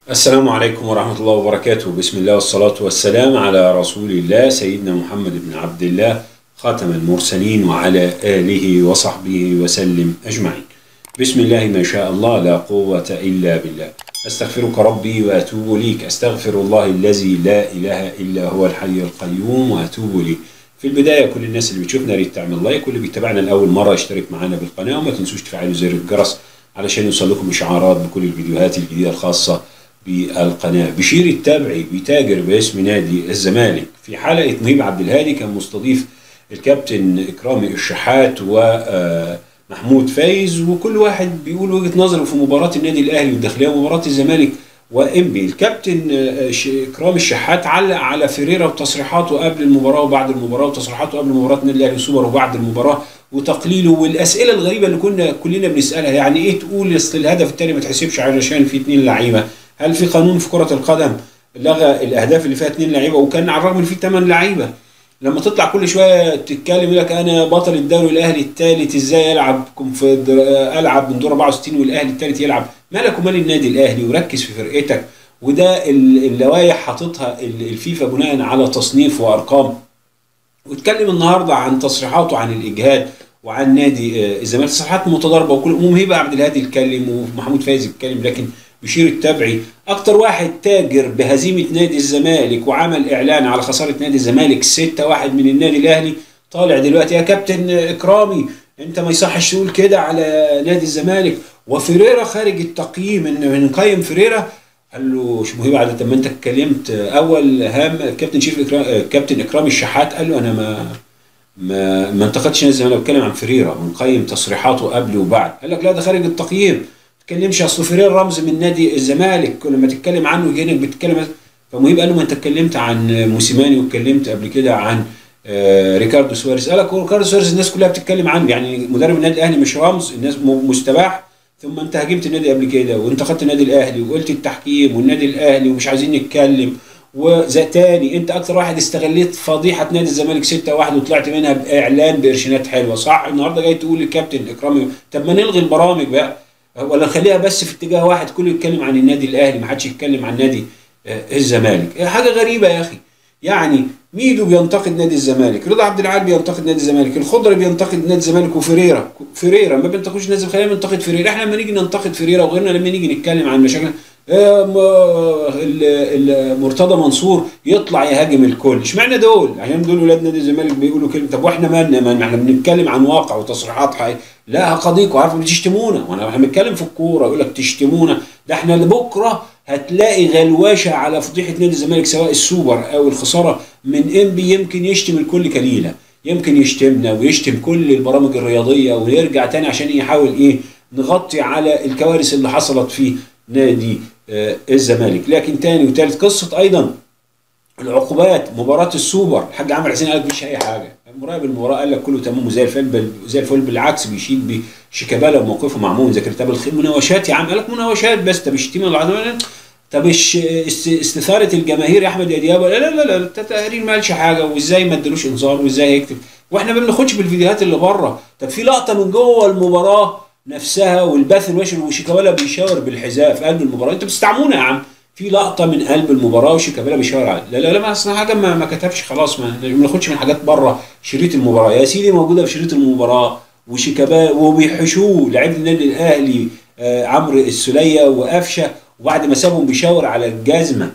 السلام عليكم ورحمة الله وبركاته بسم الله والصلاة والسلام على رسول الله سيدنا محمد بن عبد الله خاتم المرسلين وعلى آله وصحبه وسلم أجمعين بسم الله ما شاء الله لا قوة إلا بالله أستغفرك ربي وأتوب ليك أستغفر الله الذي لا إله إلا هو الحي القيوم وأتوب ليه في البداية كل الناس اللي بتشوفنا ريت تعمل لايك واللي بيتابعنا لأول مرة يشترك معانا بالقناة وما تنسوش تفعلوا زر الجرس علشان يوصل لكم إشعارات بكل الفيديوهات الجديدة الخاصة بالقناة بشير التابعي بيتاجر باسم نادي الزمالك في حلقة مهيب عبد الهادي كان مستضيف الكابتن إكرامي الشحات ومحمود فايز وكل واحد بيقول وجهة نظره في مباراة النادي الأهلي والداخلية ومباراة الزمالك وإنبي الكابتن إكرامي الشحات علق على فيريرا وتصريحاته قبل المباراة وبعد المباراة وتصريحاته قبل مباراة النادي الأهلي والسوبر وبعد المباراة وتقليله والأسئلة الغريبة اللي كنا كلنا بنسألها يعني إيه تقول أصل الهدف الثاني ما تحسبش علشان في اثنين لعيبة هل في قانون في كرة القدم لغى الأهداف اللي فيها اثنين لعيبة وكان على الرغم ان في ثمان لعيبة لما تطلع كل شوية تتكلم يقول لك أنا بطل الدوري الأهلي الثالث إزاي ألعب ألعب من دور 64 والأهلي الثالث يلعب مالك ومال النادي الأهلي وركز في فرقتك وده اللوائح حاططها الفيفا بناء على تصنيف وأرقام واتكلم النهارده عن تصريحاته عن الإجهاد وعن نادي الزمالك تصريحات متضاربة وكل ومهيبة عبد الهادي يتكلم ومحمود فايز يتكلم لكن بشير التبعي اكتر واحد تاجر بهزيمه نادي الزمالك وعمل اعلان على خساره نادي الزمالك 6 1 من النادي الاهلي طالع دلوقتي يا كابتن اكرامي انت ما يصحش تقول كده على نادي الزمالك وفريرا خارج التقييم ان نقيم فريرا قال له شو مهيب عادة ما انت اتكلمت اول هام كابتن شريف إكرام كابتن اكرامي الشحات قال له انا ما ما ما انتقدتش نادي الزمالك بتكلم عن فريرا بنقيم تصريحاته قبل وبعد قال لك لا ده خارج التقييم تتكلمش اصل فرير رمز من نادي الزمالك كل ما تتكلم عنه هناك بتتكلم فمهيب قال له ما انت اتكلمت عن موسيماني واتكلمت قبل كده عن آه ريكاردو سواريز قال لك ريكاردو سواريز الناس كلها بتتكلم عنه يعني مدرب النادي الاهلي مش رمز الناس مستباح ثم انت هاجمت النادي قبل كده وانت خدت النادي الاهلي وقلت التحكيم والنادي الاهلي ومش عايزين نتكلم وزي تاني انت اكتر واحد استغليت فضيحه نادي الزمالك 6 1 وطلعت منها باعلان بارشادات حلوه صح النهارده جاي تقول للكابتن اكرامي طب ما نلغي البرامج بقى ولا نخليها بس في اتجاه واحد كله يتكلم عن النادي الاهلي ما حدش يتكلم عن نادي الزمالك حاجه غريبه يا اخي يعني ميدو بينتقد نادي الزمالك رضا عبد العال بينتقد نادي الزمالك الخضري بينتقد نادي الزمالك وفريرا فريرا ما بينتقدوش نادي الزمالك خلينا ننتقد فريرا احنا لما نيجي ننتقد فريرا وغيرنا لما نيجي نتكلم عن مشاكل مرتضى منصور يطلع يهاجم الكل اشمعنى دول عشان دول ولاد نادي الزمالك بيقولوا كلمه طب واحنا مالنا ما احنا بنتكلم عن واقع وتصريحات حقيقية. لا هقضيكوا عارفوا بتشتمونا وانا احنا بنتكلم في الكوره يقول لك تشتمونا ده احنا بكره هتلاقي غلوشه على فضيحه نادي الزمالك سواء السوبر او الخساره من انبي يمكن يشتم الكل كليله يمكن يشتمنا ويشتم كل البرامج الرياضيه ويرجع تاني عشان يحاول ايه نغطي على الكوارث اللي حصلت في نادي آه الزمالك لكن تاني وتالت قصه ايضا العقوبات مباراه السوبر الحاج عمرو حسين قال لك مش اي حاجه مراقب المباراه قال لك كله تمام وزي الفل زي الفل بالعكس بيشيد بشيكابالا وموقفه مع مؤمن زي كتاب الخير مناوشات يا عم قال لك مناوشات بس طب الشتيمه طب استثاره الجماهير يا احمد يا دياب لا لا لا لا التقرير ما قالش حاجه وازاي ما ادالوش انذار وازاي هيكتب واحنا ما بناخدش بالفيديوهات اللي بره طب في لقطه من جوه المباراه نفسها والبث المباشر وشيكابالا بيشاور بالحذاء في قلب المباراه انتوا بتستعمونا يا عم في لقطه من قلب المباراه وشيكابالا بيشاور على لا لا لا ما اصل حاجه ما, ما كتبش خلاص ما بناخدش من حاجات بره شريط المباراه يا سيدي موجوده في شريط المباراه وشيكابالا وبيحشوه لعيبه النادي الاهلي آه عمرو السوليه وقفشه وبعد ما سابهم بيشاور على الجزمه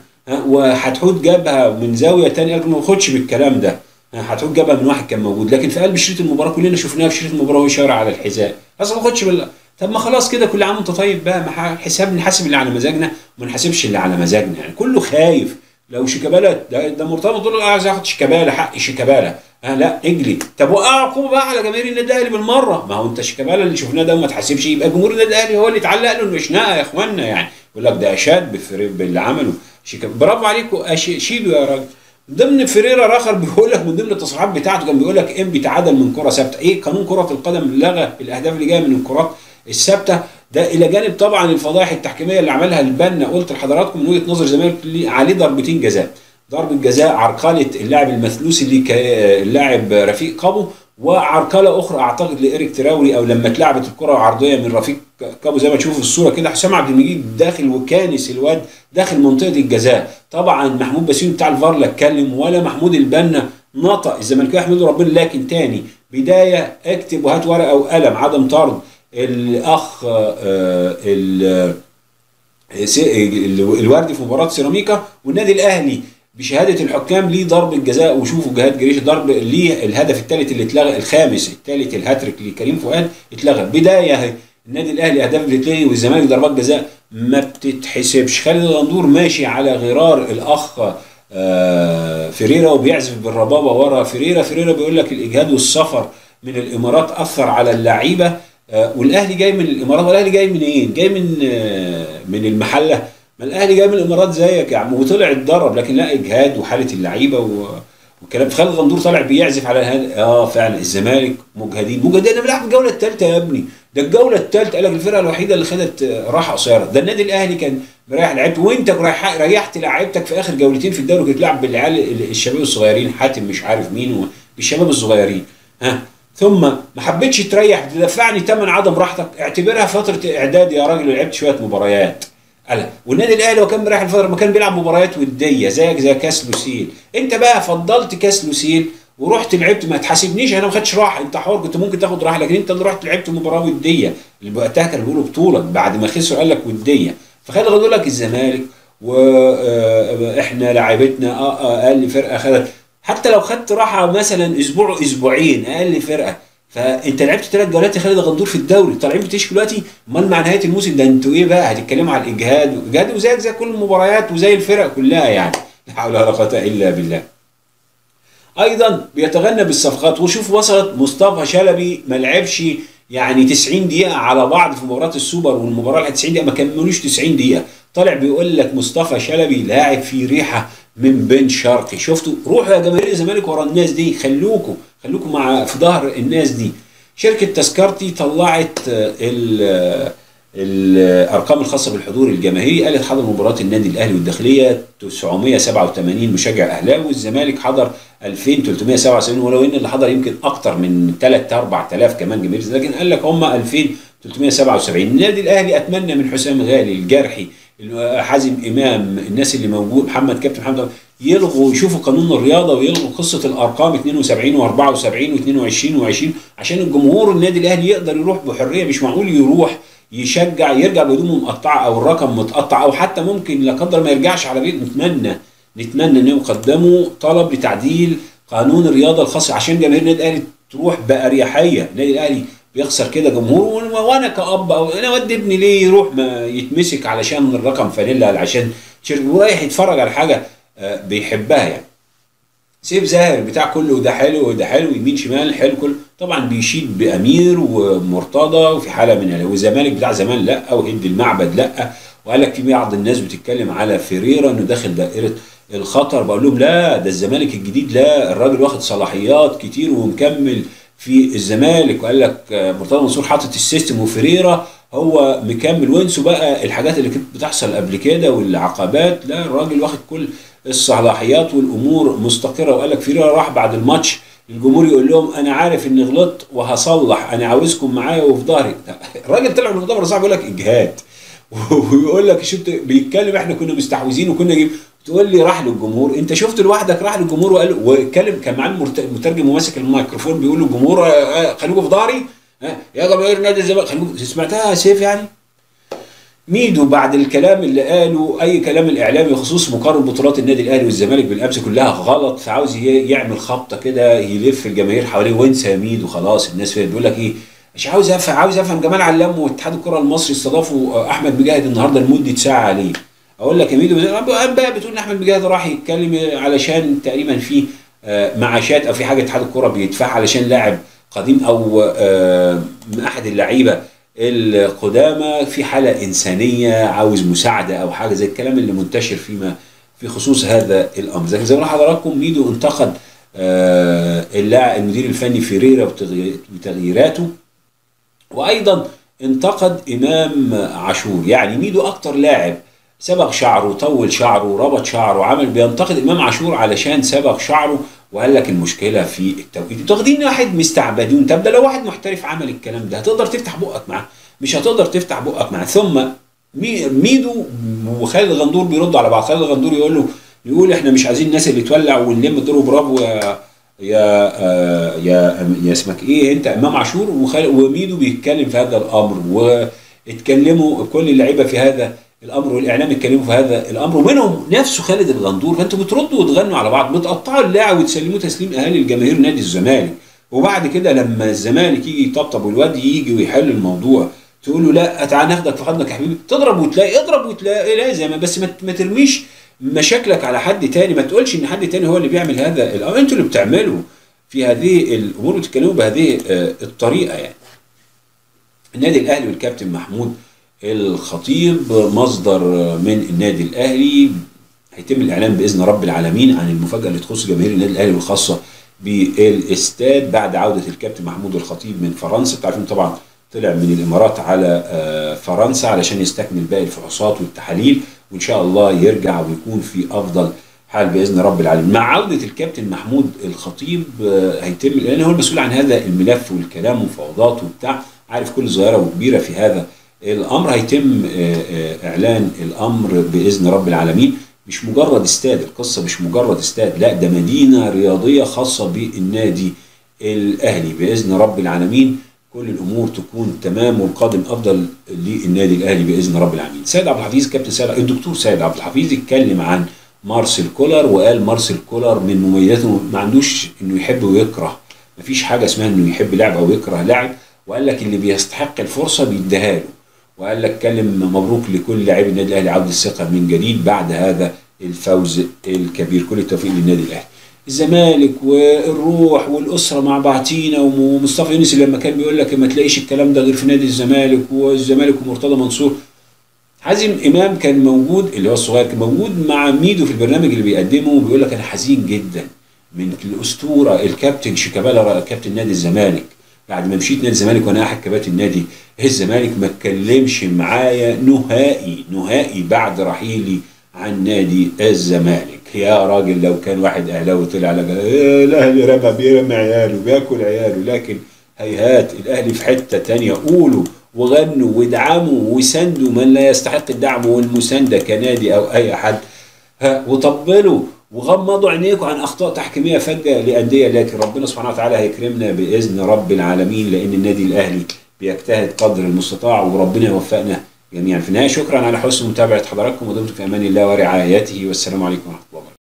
وحتحوت جابها من زاويه ثانيه قال ما باخدش بالكلام ده هتحوت جابها من واحد كان موجود لكن في قلب شريط المباراه كلنا شفناها في شريط المباراه وهو يشاور على الحذاء اصلا ما باخدش بال طب ما خلاص كده كل عام وانت طيب بقى ما حساب نحاسب اللي على مزاجنا وما نحاسبش اللي على مزاجنا يعني كله خايف لو شيكابالا ده, ده مرتبط دول عايز ياخد شيكابالا حق شيكابالا ها لا اجري طب وقع عقوبه بقى على جماهير النادي الاهلي بالمره ما هو انت شيكابالا اللي شفناه ده ما تحاسبش يبقى جمهور النادي الاهلي هو اللي اتعلق له انه شناقه يا اخوانا يعني يقول لك ده اشاد باللي عمله شيكابالا برافو عليكم شيلوا يا راجل ضمن فريرا راخر بيقول لك من ضمن التصريحات بتاعته كان بيقول لك انبي تعادل من كره ثابته ايه قانون كره القدم لغى الاهداف اللي جايه من الكرات الثابته ده الى جانب طبعا الفضائح التحكيميه اللي عملها البنا قلت لحضراتكم من وجهه نظر الزمالك عليه ضربتين جزاء ضربه جزاء عرقله اللاعب المثلوثي اللي اللاعب رفيق قابو وعرقله اخرى اعتقد لايريك تراوري او لما اتلعبت الكره عرضيه من رفيق كابو زي ما تشوفوا في الصوره كده حسام عبد المجيد داخل وكانس الواد داخل منطقه الجزاء طبعا محمود باسيل بتاع الفار لا اتكلم ولا محمود البنا نطق الزمالكاوي يحمدوا ربنا لكن تاني بدايه اكتب وهات ورقه وقلم عدم طرد الاخ آه، ال- سي- ال- الوردي في مباراه سيراميكا والنادي الاهلي بشهاده الحكام ليه ضربه جزاء وشوفوا جهاد جريش ضرب ليه الهدف الثالث اللي اتلغى الخامس الثالث الهاتريك لكريم فؤاد اتلغى بدايه اهي النادي الاهلي اهداف بتتلغي والزمالك ضربات جزاء ما بتتحسبش خالد الغندور ماشي على غرار الاخ آه، فيريرا وبيعزف بالربابه ورا فيريرا فيريرا بيقول لك الاجهاد والسفر من الامارات اثر على اللعيبه آه، والاهلي جاي من الامارات والاهلي جاي منين؟ إيه؟ جاي من آه، من المحله ما الاهلي جاي من الامارات زيك يا عم وطلع اتدرب لكن لا اجهاد وحاله اللعيبه و... والكلام خالد غندور طالع بيعزف على هذا اه فعلا الزمالك مجهدين مجهدين انا بلعب الجوله الثالثه يا ابني ده الجوله الثالثه قال لك الفرقه الوحيده اللي خدت آه، راحه قصيره ده النادي الاهلي كان مريح لعيبته وانت ريح- ريحت لعيبتك في اخر جولتين في الدوري كنت بتلعب بالعيال ال- الشباب الصغيرين حاتم مش عارف مين بالشباب الصغيرين ها ثم ما حبيتش تريح تدفعني ثمن عدم راحتك اعتبرها فتره اعداد يا راجل لعبت شويه مباريات قال والنادي الاهلي وكان مريح الفتره ما كان بيلعب مباريات وديه زيك زي كاس لوسيل انت بقى فضلت كاس لوسيل ورحت لعبت ما تحاسبنيش انا ما خدتش راحه انت حر كنت ممكن تاخد راحه لكن انت اللي رحت لعبت مباراه وديه اللي وقتها كانوا بيقولوا بطوله بعد ما خسروا قال لك وديه فخلي يقول لك الزمالك واحنا لعيبتنا اه آه، اقل فرقه خدت حتى لو خدت راحه مثلا اسبوع اسبوعين اقل فرقه فانت لعبت ثلاث جولات يا خالد غندور في الدوري طالعين بتشكي دلوقتي امال مع نهايه الموسم ده انتوا ايه بقى هتتكلموا على الاجهاد الاجهاد وزيك زي كل المباريات وزي الفرق كلها يعني لا حول ولا قوه الا بالله ايضا بيتغنى بالصفقات وشوف وصلت مصطفى شلبي ما لعبش يعني 90 دقيقه على بعض في مباراه السوبر والمباراه اللي 90 دقيقه ما كملوش 90 دقيقه طالع بيقول لك مصطفى شلبي لاعب في ريحه من بن شرقي شفتوا روحوا يا جماهير الزمالك ورا الناس دي خلوكوا خلوكوا مع في ظهر الناس دي شركه تذكرتي طلعت آه، ال آه، الارقام الخاصه بالحضور الجماهيري قالت حضر مباراه النادي الاهلي والداخليه 987 مشجع اهلاوي والزمالك حضر 2377 ولو ان اللي حضر يمكن اكتر من 3 4000 كمان جماهير الزمالك، لكن قال لك هم 2377 النادي الاهلي اتمنى من حسام غالي الجرحي حازم امام الناس اللي موجود محمد كابتن محمد يلغوا يشوفوا قانون الرياضه ويلغوا قصه الارقام 72 و74 و22 و20 عشان الجمهور النادي الاهلي يقدر يروح بحريه مش معقول يروح يشجع يرجع بهدومه مقطعه او الرقم متقطع او حتى ممكن لا قدر ما يرجعش على بيت نتمنى نتمنى انهم يقدموا طلب لتعديل قانون الرياضه الخاص عشان جماهير النادي الاهلي تروح باريحيه النادي الاهلي بيخسر كده جمهور و- وانا كاب او انا ودي ابني ليه يروح ما يتمسك علشان الرقم فانيلا عشان تيشيرت ورايح يتفرج على حاجه آه، بيحبها يعني سيف زاهر بتاع كله وده حلو وده حلو يمين شمال حلو كله طبعا بيشيد بامير ومرتضى وفي حاله من ال- والزمالك بتاع زمان لا وهد المعبد لا وقال لك في بعض الناس بتتكلم على فيريرا انه داخل دائره الخطر بقول لهم لا ده الزمالك الجديد لا الراجل واخد صلاحيات كتير ومكمل في الزمالك وقال لك آه، مرتضى منصور حاطط السيستم وفيريرا هو مكمل وانسوا بقى الحاجات اللي كانت بتحصل قبل كده والعقبات لا الراجل واخد كل الصلاحيات والامور مستقره وقال لك فيريرا راح بعد الماتش الجمهور يقول لهم انا عارف اني غلطت وهصلح انا عاوزكم معايا وفي ظهري الراجل طلع من المؤتمر صعب يقول لك اجهاد ويقول لك شفت بيتكلم احنا كنا مستحوذين وكنا جيب تقول لي راح للجمهور انت شفت لوحدك راح للجمهور وقال واتكلم كان معاه المرت- المترجم وماسك الميكروفون بيقول للجمهور آه، آه، خليكم في ظهري آه، يا جماهير نادي الزمالك خليكم سمعتها يا سيف يعني ميدو بعد الكلام اللي قاله اي كلام الاعلامي بخصوص مقارنه بطولات النادي الاهلي والزمالك بالامس كلها غلط فعاوز ي- يعمل خبطه كده يلف الجماهير حواليه وانسى يا ميدو خلاص الناس فين بيقول لك ايه مش عاوز افهم عاوز افهم جمال علام واتحاد الكره المصري استضافوا احمد مجاهد النهارده لمده ساعه عليه اقول لك يا ميدو قام بقى بتقول ان احمد مجاهد راح يتكلم علشان تقريبا في آه، معاشات او في حاجه اتحاد الكره بيدفعها علشان لاعب قديم او آه، من احد اللعيبه القدامى في حاله انسانيه عاوز مساعده او حاجه زي الكلام اللي منتشر فيما في خصوص هذا الامر زي زي ما حضراتكم ميدو انتقد آه، اللاعب المدير الفني فيريرا وتغي- وتغييراته وايضا انتقد امام عاشور يعني ميدو اكتر لاعب صبغ شعره طول شعره ربط شعره عمل بينتقد امام عاشور علشان صبغ شعره وقال لك المشكله في التوقيت انتوا واخدين واحد مستعبدون طب ده لو واحد محترف عمل الكلام ده هتقدر تفتح بقك معاه مش هتقدر تفتح بقك معاه ثم مي- ميدو وخالد غندور بيردوا على بعض خالد غندور يقول له يقول احنا مش عايزين الناس اللي تولع ونلم دور برافو يا يا آه، يا يا اسمك ايه انت امام عاشور وخال- وميدو بيتكلم في هذا الامر واتكلموا كل اللعيبه في هذا الامر والاعلام اتكلموا في هذا الامر ومنهم نفسه خالد الغندور فانتوا بتردوا وتغنوا على بعض بتقطعوا اللاعب وتسلموه تسليم اهالي الجماهير نادي الزمالك وبعد كده لما الزمالك يجي يطبطب والواد يجي ويحل الموضوع تقول له لا تعال ناخدك في حضنك يا حبيبي تضرب وتلاقي اضرب وتلاقي لازم بس ما ما ترميش مشاكلك على حد تاني ما تقولش ان حد تاني هو اللي بيعمل هذا الامر انتوا اللي بتعملوا في هذه الامور بتتكلموا بهذه آه، الطريقه يعني النادي الاهلي والكابتن محمود الخطيب مصدر من النادي الاهلي هيتم الاعلان باذن رب العالمين عن المفاجاه اللي تخص جماهير النادي الاهلي والخاصه بالاستاد بعد عوده الكابتن محمود الخطيب من فرنسا انتوا عارفين طبعا طلع من الامارات على آه، فرنسا علشان يستكمل باقي الفحوصات والتحاليل وان شاء الله يرجع ويكون في افضل حال باذن رب العالمين مع عوده الكابتن محمود الخطيب آه، هيتم لان هو المسؤول عن هذا الملف والكلام ومفاوضات وبتاع عارف كل صغيره وكبيره في هذا الامر هيتم آه، آه، اعلان الامر باذن رب العالمين مش مجرد استاد القصه مش مجرد استاد لا ده مدينه رياضيه خاصه بالنادي الاهلي باذن رب العالمين كل الامور تكون تمام والقادم افضل للنادي الاهلي باذن رب العالمين. سيد عبد الحفيظ كابتن سيد الدكتور سيد عبد الحفيظ اتكلم عن مارسيل كولر وقال مارسيل كولر من مميزاته ما عندوش انه يحب ويكره مفيش حاجه اسمها انه يحب لاعب او يكره لاعب وقال لك اللي بيستحق الفرصه بيديها له وقال لك كلم مبروك لكل لاعبي النادي الاهلي عوده الثقه من جديد بعد هذا الفوز الكبير كل التوفيق للنادي الاهلي الزمالك والروح والاسره مع بعتينا ومصطفى يونس لما كان بيقول لك ما تلاقيش الكلام ده غير في نادي الزمالك والزمالك ومرتضى منصور حازم امام كان موجود اللي هو الصغير كان موجود مع ميدو في البرنامج اللي بيقدمه وبيقول لك انا حزين جدا من الاسطوره الكابتن شيكابالا كابتن نادي الزمالك بعد ما مشيت نادي الزمالك وانا احد كباتن نادي الزمالك ما اتكلمش معايا نهائي نهائي بعد رحيلي عن نادي الزمالك يا راجل لو كان واحد اهلاوي طلع على جل- إيه الاهلي رمى بيرمي عياله بياكل عياله لكن هيهات الاهلي في حته تانية قولوا وغنوا وادعموا وساندوا من لا يستحق الدعم والمسانده كنادي او اي حد ها وطبلوا وغمضوا عينيكم عن اخطاء تحكيميه فجه لانديه لكن ربنا سبحانه وتعالى هيكرمنا باذن رب العالمين لان النادي الاهلي بيجتهد قدر المستطاع وربنا يوفقنا جميعا في النهايه شكرا على حسن متابعه حضراتكم ودمتم في امان الله ورعايته والسلام عليكم ورحمه الله وبركاته